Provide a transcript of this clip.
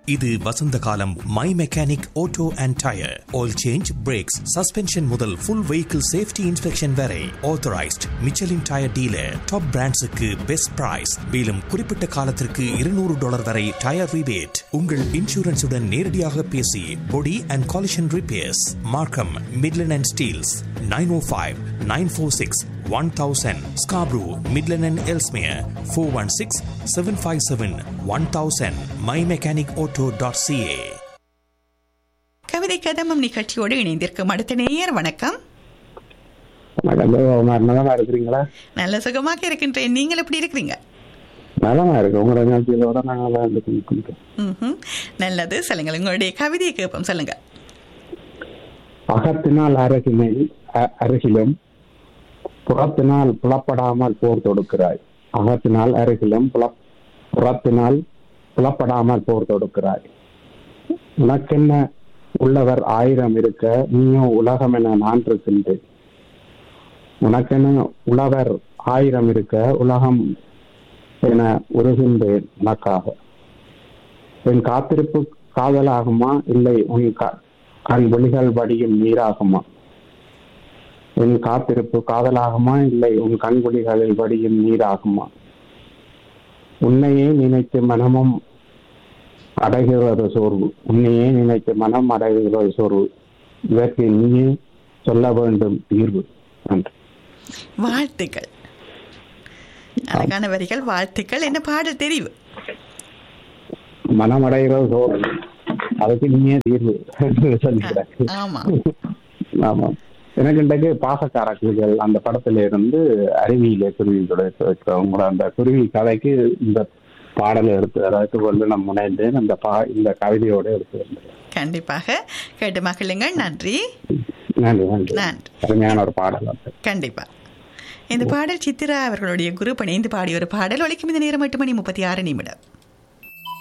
இது வசந்த காலம் my mechanic auto and tyre oil change brakes suspension முதல் ஃபுல் வெஹிக்கிள் சேஃப்டி இன்ஸ்பெக்ஷன் வரை authorised Michelin tyre dealer top பிராண்ட்ஸுக்கு பெஸ்ட் பிரைஸ் மேலும் குறிப்பிட்ட காலத்திற்கு இருநூறு டாலர் வரை டயர் ரிபேட் உங்கள் இன்சூரன்ஸுடன் நேரடியாக பேசி body and collision repairs Markham Midland and Steeles nine O five nine four six one thousand Scarborough Midland and Ellesmere four one six seven five seven one thousand my mechanic auto dot CA கவிதை கதம்பம் நிகழ்ச்சியோடு இணைந்திருக்கும் அடுத்த நேயர் வணக்கம் வணக்கம் நலமா இருக்கிறீங்களா நல்ல சுகமாக இருக்கின்றேன் நீங்கள் எப்படி இருக்கிறீங்க நலமா இருக்கு உங்களோட நிகழ்ச்சியிலோட நாங்கள் வந்து ம்ஹும். நல்லது சொல்லுங்கள் உங்களுடைய கவிதையை கேட்போம் சொல்லுங்க அகத்தினால் அருகிலை அ- அருகிலும் புறத்தினால் புலப்படாமல் போர் தொடுக்கிறாய் அகத்தினால் அருகிலும் புல புறத்தினால் புலப்படாமல் போர் தொடுக்கிறாய் உனக்கென்ன உள்ளவர் ஆயிரம் இருக்க நீயும் உலகம் என நான் இருக்கின்றேன் உனக்கென உழவர் ஆயிரம் இருக்க உலகம் என உருகின்றேன் உனக்காக என் காத்திருப்பு காதலாகுமா இல்லை உன் க- கண் விழிகள் வடியும் நீராகுமா என் காத்திருப்பு காதலாகுமா இல்லை உன் கண் விழிகளில் வடியும் நீராகுமா உன்னையே நினைத்து மனமும் அடைகிறது சோர்வு உன்னையே நினைத்து மனம் அடைகிறது சோர்வு இதற்கு நீயே சொல்ல வேண்டும் தீர்வு நன்றி வாழ்த்துக்கள் அழகான வரிகள் வாழ்த்துக்கள் என்ன பாடல் தெரிவு மனம் அடைகிறது சோர்வு அதுக்கு நீயே தீர்வு சொல்லிக்கிறேன் ஆமா ஆமா எனக்கு இன்றைக்கு பாசக்கார கிளிகள் அந்த படத்துல இருந்து அருவியிலே குருவியோட உங்களோட அந்த குருவி கதைக்கு இந்த பாடலை எடுத்து அதாவது கொண்டு நான் முனைந்தேன் அந்த பா இந்த கவிதையோட எடுத்து வந்தேன் கண்டிப்பாக கேட்டு மகிழுங்கள் நன்றி நன்றி நன்றி நன்றி அருமையான ஒரு பாடல் அது கண்டிப்பா இந்த பாடல் சித்ரா அவர்களுடைய குரு இணைந்து பாடிய ஒரு பாடல் ஒலிக்கும் இந்த நேரம் எட்டு மணி முப்பத்தி ஆறு நிமிடம்